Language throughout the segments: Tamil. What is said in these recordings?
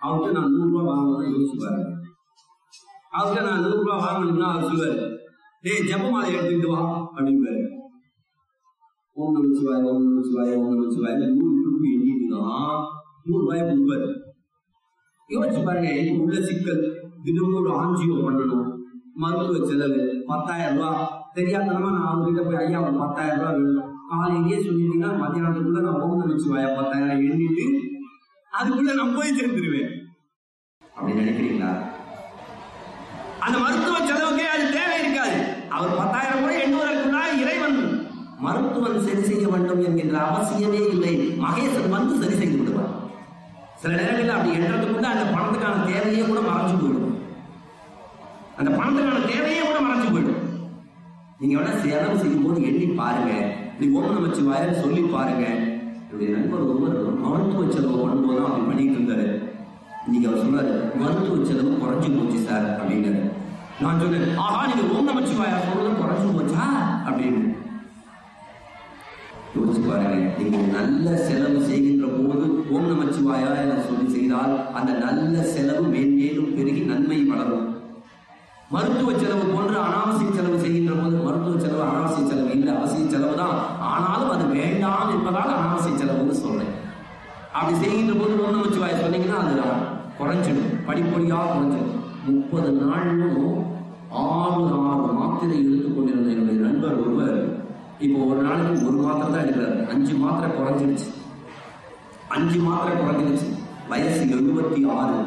அவர்கிட்ட நான் நூறு ரூபாய் வாங்கணும்னா யோசிச்சு பாருங்க அவர்கிட்ட நான் நூறு ரூபாய் வாங்கணும்னா அவர் சொல்லுவாரு டேய் ஜெபமாலை எடுத்துக்கிட்டு வா அப்படிம்பாரு ஓம் நம சிவாய ஓம் நம சிவாய ஓம் நம சிவாய நூறு ரூபாய் எண்ணிட்டு தான் நூறு ரூபாய் கொடுப்பாரு யோசிச்சு பாருங்க எனக்கு உள்ள சிக்கல் தினமும் ஒரு ஆஞ்சியோ பண்ணணும் மருத்துவ செலவு பத்தாயிரம் ரூபாய் தெரியாதனமா நான் அவங்ககிட்ட போய் ஐயா ஒரு பத்தாயிரம் ரூபாய் வேணும் காலையிலேயே சொல்லிட்டீங்கன்னா மத்தியானத்துக்குள்ள நான் ஓம் நம சிவாய பத்தாயிரம் எண்ணிட்டு அதுக்குள்ள நான் போய் சேர்ந்துருவேன் அப்படி நினைக்கிறீங்களா அந்த மருத்துவ செலவுக்கே அது தேவை இருக்காது அவர் பத்தாயிரம் கூட எண்ணுவதற்குள்ளாய் இறைவன் மருத்துவன் சரி செய்ய வேண்டும் என்கின்ற அவசியமே இல்லை மகேசன் வந்து சரி செய்து விடுவார் சில நேரங்களில் அப்படி எண்றதுக்குள்ள அந்த பணத்துக்கான தேவையே கூட மறைஞ்சு போயிடும் அந்த பணத்துக்கான தேவையே கூட மறைஞ்சு போயிடும் நீங்க வேணா செலவு செய்யும் போது எண்ணி பாருங்க நீ ஓம் நமச்சிவாயன்னு சொல்லி பாருங்க என்னுடைய நண்பர் ஒருவர் மருத்துவ செலவு பண்ணும்போது தான் அப்படி பண்ணிட்டு இருந்தாரு இன்னைக்கு அவர் சொன்னாரு மருத்துவ செலவு குறைஞ்சு போச்சு சார் அப்படின்னு நான் சொன்னேன் ஆஹா நீங்க ஓம் நமச்சிவாயா சொல்றது குறைஞ்சு போச்சா அப்படின்னு யோசிச்சு பாருங்க நீங்க நல்ல செலவு செய்கின்ற போது ஓம் நமச்சிவாயா என சொல்லி செய்தால் அந்த நல்ல செலவு மேன்மேலும் பெருகி நன்மை வளரும் மருத்துவ செலவு போன்று அனாவசிய செலவு செய்கின்ற போது மருத்துவ செலவு அனாவசிய செலவு இல்லை அவசிய செலவு தான் ஆனாலும் அது வேண்டாம் என்பதால் அனாவசிய செலவுன்னு சொல்றேன் அப்படி செய்கின்ற போது ஓம் நமச்சிவாய சொன்னீங்கன்னா அது குறைஞ்சிடும் படிப்படியாக குறைஞ்சிடும் முப்பது நாளும் ஆறு ஆறு மாத்திரை எடுத்துக் கொண்டிருந்த என்னுடைய நண்பர் ஒருவர் இப்போ ஒரு நாளைக்கு ஒரு மாத்திரை தான் எடுக்கிறார் அஞ்சு மாத்திரை குறைஞ்சிருச்சு அஞ்சு மாத்திரை குறைஞ்சிருச்சு வயசு எழுபத்தி ஆறு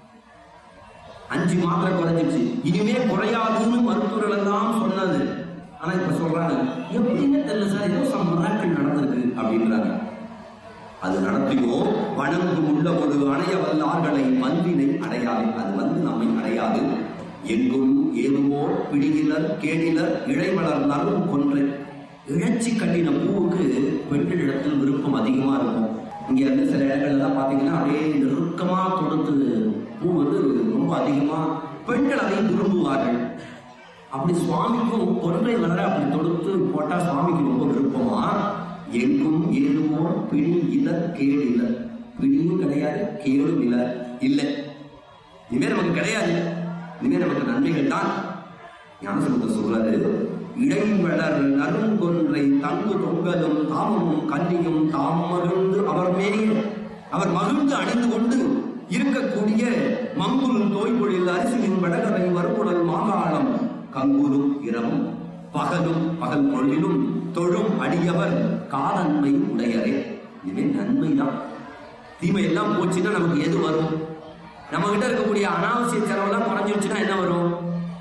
அஞ்சு மாத்திரை குறைஞ்சிருச்சு இனிமே குறையாதுன்னு மருத்துவர்கள் எல்லாம் சொன்னது ஆனா இப்ப சொல்றாங்க எப்படின்னு தெரியல சார் ஏதோ சம் மிராக்கள் நடந்திருக்கு அப்படின்றாங்க அது நடத்தியோ வணங்கும் உள்ள ஒரு அணைய வல்லார்களை மந்தினை அடையாது அது வந்து நம்மை அடையாது எங்கும் ஏதுமோ பிடியிலர் கேடிலர் இழை வளர்ந்தாலும் கொன்றை இழைச்சி கட்டின பூவுக்கு பெண்களிடத்தில் விருப்பம் அதிகமா இருக்கும் இங்க இருந்து சில இடங்கள்ல எல்லாம் பாத்தீங்கன்னா அப்படியே நெருக்கமா தொடுத்து பூ வந்து ரொம்ப அதிகமா பெண்கள் அதை விரும்புவார்கள் அப்படி சுவாமிக்கும் கொன்றை வளர அப்படி தொடுத்து போட்டா சுவாமிக்கு ரொம்ப விருப்பமா எங்கும் ஏதுமோ பிடி இல கேடு இல்ல பிடியும் கிடையாது கேடும் இல்ல இல்லை இனிமே நமக்கு கிடையாது இனிமே நமக்கு நன்மைகள் தான் ஞானசமுத்த சொல்றாரு இடைவளர் நறுங்கொன்றை தங்கு தொங்கலும் தாமமும் கன்னியும் தாம் மகிழ்ந்து அவர் மேலே அவர் மகிழ்ந்து அணிந்து கொண்டு இருக்கக்கூடிய மங்குல் தோய்பொழில் அரிசியின் வடகரை வறுப்புடல் மாகாணம் கங்குலும் இரவும் பகலும் பகல் பொழுதிலும் தொழும் அடியவர் காலன்மை உடையரே இதுவே நன்மைதான் தீமை எல்லாம் போச்சுன்னா நமக்கு எது வரும் நம்ம கிட்ட இருக்கக்கூடிய அனாவசிய செலவெல்லாம் குறைஞ்சிருச்சுன்னா என்ன வரும்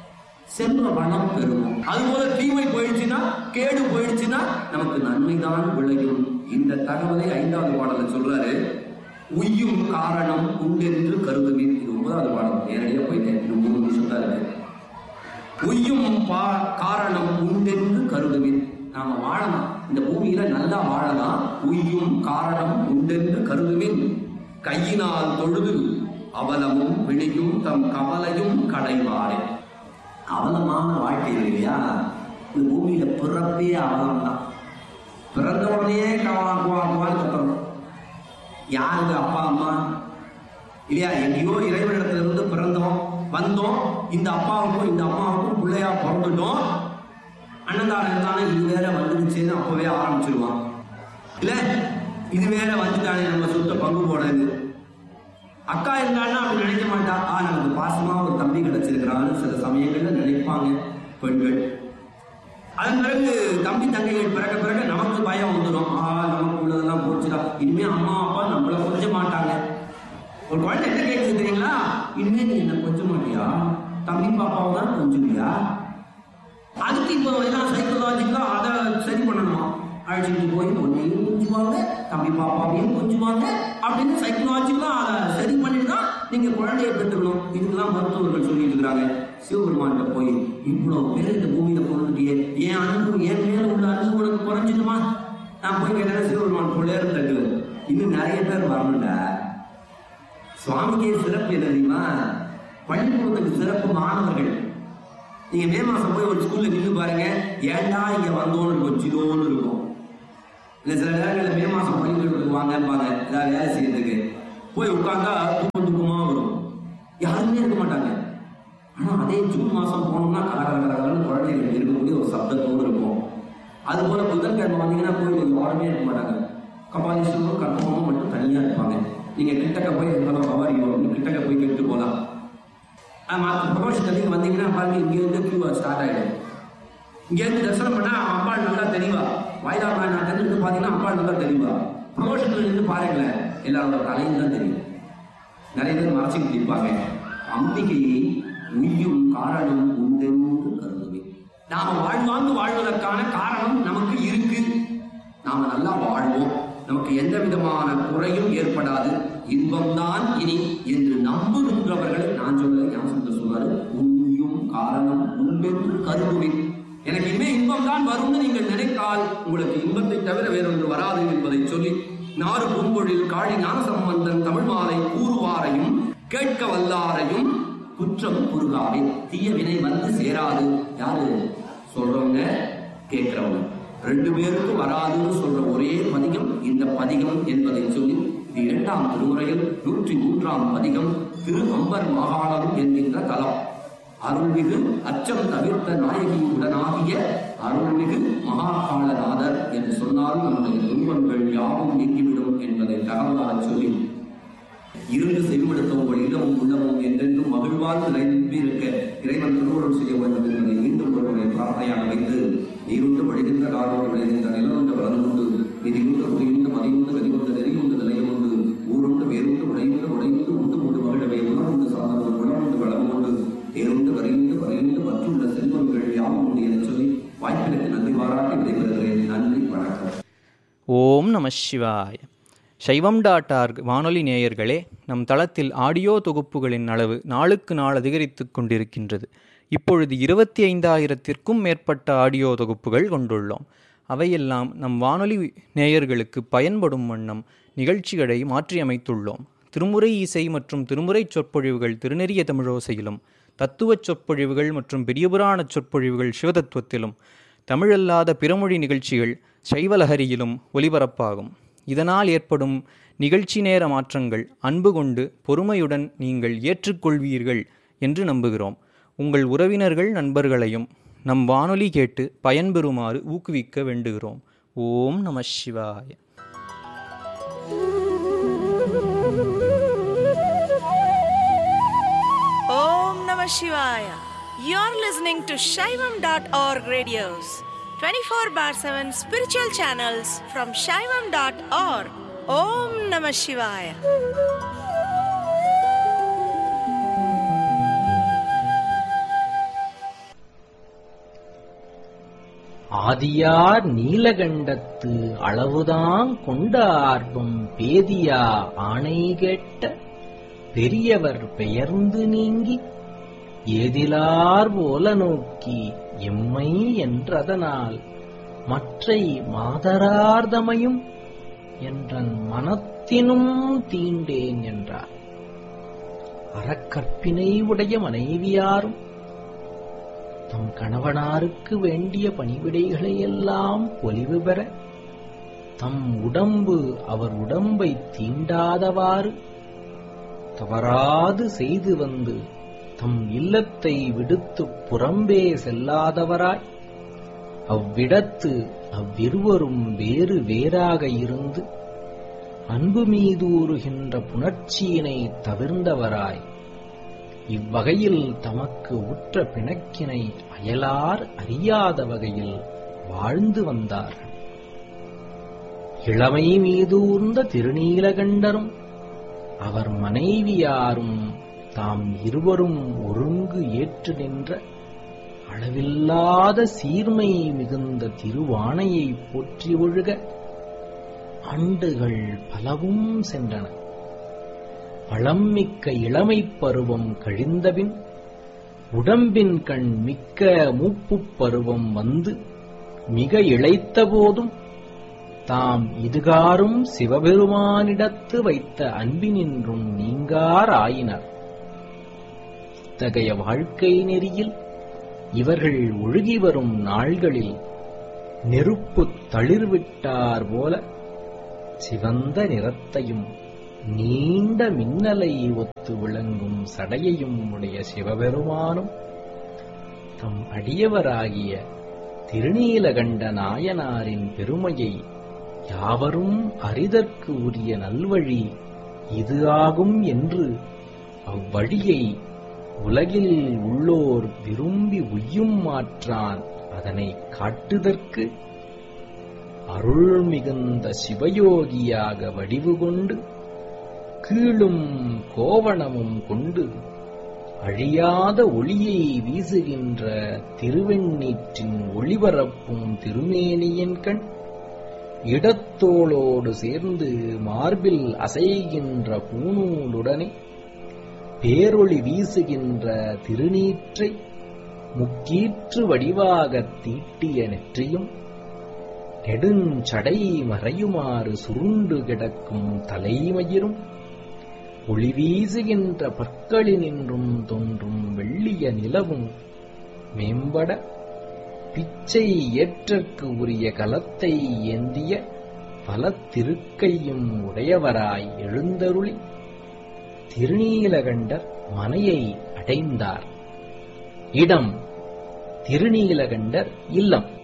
செல்வ வளம் பெறுவோம் அதுபோல தீமை போயிடுச்சுன்னா கேடு போயிடுச்சுன்னா நமக்கு நன்மைதான் விளையும் இந்த தகவலை ஐந்தாவது பாடல சொல்றாரு உய்யும் காரணம் உண்டென்று கருதுமே இது ஒன்பதாவது பாடம் நேரடியா போயிட்டேன் இது மூணு நிமிஷம் தான் இருக்கு உய்யும் பா காரணம் உண்டென்று கருதுவேன் நாம வாழலாம் இந்த பூமியில நல்லா வாழலாம் உய்யும் காரணம் உண்டென்று கருதுவேன் கையினால் தொழுது அவலமும் பிணியும் தம் கவலையும் கடைவாரே அவலமான வாழ்க்கை இல்லையா இந்த பூமியில பிறப்பே அவலம் தான் பிறந்த உடனே கவா குவா குவான்னு கத்தணும் யாருங்க அப்பா அம்மா இல்லையா எங்கேயோ இறைவனிடத்துல இருந்து பிறந்தோம் வந்தோம் இந்த அப்பாவுக்கும் இந்த அம்மாவுக்கும் பிள்ளையா பிறந்துட்டோம் அண்ணந்தாரம் இருந்தானே இது வேற வந்துடுச்சேன்னு அப்பவே ஆரம்பிச்சிருவான் இல்ல இது வேற வந்துட்டானே நம்ம சொத்த பங்கு போனது அக்கா இருந்தாலும் அப்படி நினைக்க மாட்டா ஆ நமக்கு பாசமா ஒரு தம்பி கிடைச்சிருக்கிறான்னு சில சமயங்கள்ல நினைப்பாங்க பெண்கள் அதன் பிறகு தம்பி தங்கைகள் பிறக்க பிறகு நமக்கு பயம் வந்துடும் ஆ நமக்கு உள்ளதெல்லாம் போச்சுடா இனிமே அம்மா அப்பா நம்மள கொஞ்ச மாட்டாங்க ஒரு குழந்தை என்ன கேட்குது தெரியுங்களா இனிமே நீ என்ன கொஞ்ச மாட்டியா தம்பி பாப்பாவை தான் கொஞ்சமியா அதுக்கு இப்போ எல்லாம் சைக்கலாஜிக்கலா அதை சரி பண்ணணுமா அழைச்சிட்டு போய் ஒன்னையும் கொஞ்சுவாங்க தம்பி பாப்பாவையும் கொஞ்சுவாங்க அப்படின்னு சைக்கலாஜிக்கலா அதை சரி பண்ணிட்டு தான் நீங்க குழந்தைய பெற்றுக்கணும் இதுக்கெல்லாம் மருத்துவர்கள் சொல்லிட்டு இருக்கிறாங்க சிவபெருமான்கிட்ட போய் இவ்வளவு பேர் இந்த பூமியில பிறந்துட்டியே என் அன்பு என் மேல உள்ள அன்பு உனக்கு குறைஞ்சிடுமா நான் போய் கேட்டேன் சிவபெருமான் பிள்ளையர் தட்டுவேன் இன்னும் நிறைய பேர் வரணும்டா சுவாமிக்கே சிறப்பு என்ன தெரியுமா பள்ளிக்கூடத்துக்கு சிறப்பு மாணவர்கள் நீங்க மே மாசம் போய் ஒரு ஸ்கூல்ல நின்று பாருங்க ஏன்டா இங்க வந்தோன்னு இருக்கும் சிலோன்னு இருக்கும் இல்ல சில நேரங்களில் மே மாசம் பள்ளிக்கூடத்துக்கு வாங்கப்பாங்க ஏதாவது வேலை செய்யறதுக்கு போய் உட்கார்ந்தா தூக்கம் தூக்கமா வரும் அதே ஜூன் மாசம் போனோம்னா கல கல கலகலன்னு குழந்தைகள் இருக்கக்கூடிய ஒரு சப்தத்தோடு இருக்கும் அது போல புதன்கிழமை வந்தீங்கன்னா கோயில் யாருமே இருக்க மாட்டாங்க கபாலீஸ்வரரும் கற்பகமும் மட்டும் தனியா இருப்பாங்க நீங்க கிட்டக்க போய் ஹலோ ஹவாரியோ கிட்டக்க போய் கேட்டு போகலாம் பிரமோஷன் வந்தீங்கன்னா பாருங்க இங்க இருந்து கியூ ஸ்டார்ட் ஆயிடும் இங்க இருந்து தரிசனம் பண்ணா அம்பாள் நல்லா தெளிவா வாய்தா நாட்டில இருந்து பாத்தீங்கன்னா அம்பாள் நல்லா தெளிவா ப்ரமோஷன்ல இருந்து பாருங்களேன் எல்லாரோட தலையும் தான் தெரியும் நிறைய பேர் மறைச்சிக்கிட்டு இருப்பாங்க அம்பிகையை உய்யும் காரணம் உண்டென்று கருதுவேன் நாம வாழ்வாங்கு வாழ்வதற்கான காரணம் நமக்கு இருக்கு நாம நல்லா வாழ்வோம் நமக்கு எந்த விதமான குறையும் ஏற்படாது இன்பம்தான் இனி என்று நம்புகின்றவர்களை நான் சொல்ல ஞாபகத்தில் சொன்னாரு உண்மையும் காரணம் உண்டென்று கருதுவேன் எனக்கு இனிமே இன்பம் தான் வரும்னு நீங்கள் நினைத்தால் உங்களுக்கு இன்பத்தை தவிர வேறொன்று வராது என்பதை சொல்லி நாறு பூம்பொழில் காழி ஞான சம்பந்தன் தமிழ் மாலை கூறுவாரையும் கேட்க வல்லாரையும் குற்றம் குறுகாவே தீய வினை வந்து சேராது யாரு சொல்றவங்க கேட்கிறவங்க ரெண்டு பேருக்கும் வராதுன்னு சொல்ற ஒரே பதிகம் இந்த பதிகம் என்பதை சொல்லி இது இரண்டாம் திருமுறையில் நூற்றி மூன்றாம் பதிகம் திரு அம்பர் மாகாணம் என்கின்ற தலம் அருள்மிகு அச்சம் தவிர்த்த நாயகி உடனாகிய அருள்மிகு மகாகாலநாதர் என்று சொன்னால் நம்முடைய துன்பங்கள் யாவும் நீங்கிவிடும் என்பதை தகவலாக சொல்லி இருந்து செவிமடுத்தவும் இடமும் உள்ளமும் என்றென்றும் மகிழ்வால் நிலைப்பிருக்க இறைவன் திருவுருள் செய்ய வேண்டும் என்பதை மீண்டும் ஒருவரை பிரார்த்தனையாக வைத்து நீருண்டு வழிகின்ற காரோடு விளைகின்ற நிலவுண்டு வளர்ந்து நிதியுண்டு உரியுண்டு மதியுண்டு கதிகொண்டு நெறியுண்டு நிலையுண்டு ஊருண்டு வேறுண்டு உடையுண்டு உடையுண்டு உண்டு உண்டு மகிழவை உணர்ந்து சார்ந்து உணர்ந்து வளம் கொண்டு தேருண்டு வரையுண்டு வரையுண்டு மற்றுள்ள செல்வங்கள் யாவும் உண்டு என சொல்லி வாய்ப்பிற்கு நன்றி பாராட்டி விடைபெறுகிறேன் நன்றி வணக்கம் ஓம் நம சிவாய சைவம் டாட் ஆர்க் வானொலி நேயர்களே நம் தளத்தில் ஆடியோ தொகுப்புகளின் அளவு நாளுக்கு நாள் அதிகரித்து கொண்டிருக்கின்றது இப்பொழுது இருபத்தி ஐந்தாயிரத்திற்கும் மேற்பட்ட ஆடியோ தொகுப்புகள் கொண்டுள்ளோம் அவையெல்லாம் நம் வானொலி நேயர்களுக்கு பயன்படும் வண்ணம் நிகழ்ச்சிகளை மாற்றியமைத்துள்ளோம் திருமுறை இசை மற்றும் திருமுறை சொற்பொழிவுகள் திருநெறிய தமிழோசையிலும் தத்துவச் சொற்பொழிவுகள் மற்றும் பெரியபுராண சொற்பொழிவுகள் சிவதத்துவத்திலும் தமிழல்லாத பிறமொழி நிகழ்ச்சிகள் சைவலஹரியிலும் ஒலிபரப்பாகும் இதனால் ஏற்படும் நிகழ்ச்சி நேர மாற்றங்கள் அன்பு கொண்டு பொறுமையுடன் நீங்கள் ஏற்றுக்கொள்வீர்கள் என்று நம்புகிறோம் உங்கள் உறவினர்கள் நண்பர்களையும் நம் வானொலி கேட்டு பயன்பெறுமாறு ஊக்குவிக்க வேண்டுகிறோம் ஓம் நம சிவாய Om Namah Shivaya. You're listening to Shaivam.org radios, 24 bar 7 spiritual channels from Shaivam.org. Om Namah Shivaya. ஆதியார் நீலகண்டத்து அளவுதான் கொண்ட ஆர்வம் பேதியா ஆணை கேட்ட பெரியவர் பெயர்ந்து நீங்கி ஏதிலார் போல நோக்கி எம்மை என்றதனால் மற்றை மாதரார்தமையும் என்றன் மனத்தினும் தீண்டேன் என்றார் அறக்கற்பினை உடைய மனைவியாரும் தம் கணவனாருக்கு வேண்டிய பணிவிடைகளை எல்லாம் பொலிவு பெற தம் உடம்பு அவர் உடம்பை தீண்டாதவாறு தவறாது செய்து வந்து தம் இல்லத்தை விடுத்து புறம்பே செல்லாதவராய் அவ்விடத்து அவ்விருவரும் வேறு வேறாக இருந்து அன்பு மீதூறுகின்ற புணர்ச்சியினை தவிர்ந்தவராய் இவ்வகையில் தமக்கு உற்ற பிணக்கினை அயலார் அறியாத வகையில் வாழ்ந்து வந்தார்கள் இளமை மீதூர்ந்த திருநீலகண்டரும் அவர் மனைவியாரும் தாம் இருவரும் ஒருங்கு ஏற்று நின்ற அளவில்லாத சீர்மை மிகுந்த திருவானையை போற்றி ஒழுக ஆண்டுகள் பலவும் சென்றன வளம்மிக்க இளமைப் பருவம் கழிந்தபின் உடம்பின் கண் மிக்க மூப்புப் பருவம் வந்து மிக இழைத்த போதும் தாம் இதுகாரும் சிவபெருமானிடத்து வைத்த அன்பினின்றும் நீங்கார் ஆயினர் இத்தகைய வாழ்க்கை நெறியில் இவர்கள் ஒழுகி வரும் நாள்களில் நெருப்புத் தளிர்விட்டார் போல சிவந்த நிறத்தையும் நீண்ட மின்னலை ஒத்து விளங்கும் சடையையும் உடைய சிவபெருமானும் தம் அடியவராகிய திருநீலகண்ட நாயனாரின் பெருமையை யாவரும் அறிதற்கு உரிய நல்வழி இது ஆகும் என்று அவ்வழியை உலகில் உள்ளோர் விரும்பி உய்யும் மாற்றான் அதனை காட்டுதற்கு அருள் மிகுந்த சிவயோகியாக வடிவு கொண்டு கீழும் கோவணமும் கொண்டு அழியாத ஒளியை வீசுகின்ற திருவெண்ணீற்றின் ஒளிபரப்பும் திருமேனியின் கண் இடத்தோளோடு சேர்ந்து மார்பில் அசைகின்ற பூணூலுடனே பேரொளி வீசுகின்ற திருநீற்றை முக்கீற்று வடிவாகத் தீட்டிய நெற்றியும் நெடுஞ்சடை மறையுமாறு சுருண்டு கிடக்கும் தலைமயிரும் ஒளி வீசுகின்ற பற்களினின்றும் தோன்றும் வெள்ளிய நிலவும் மேம்பட பிச்சை ஏற்றற்கு உரிய கலத்தை ஏந்திய பல திருக்கையும் உடையவராய் எழுந்தருளி திருநீலகண்டர் மனையை அடைந்தார் இடம் திருநீலகண்டர் இல்லம்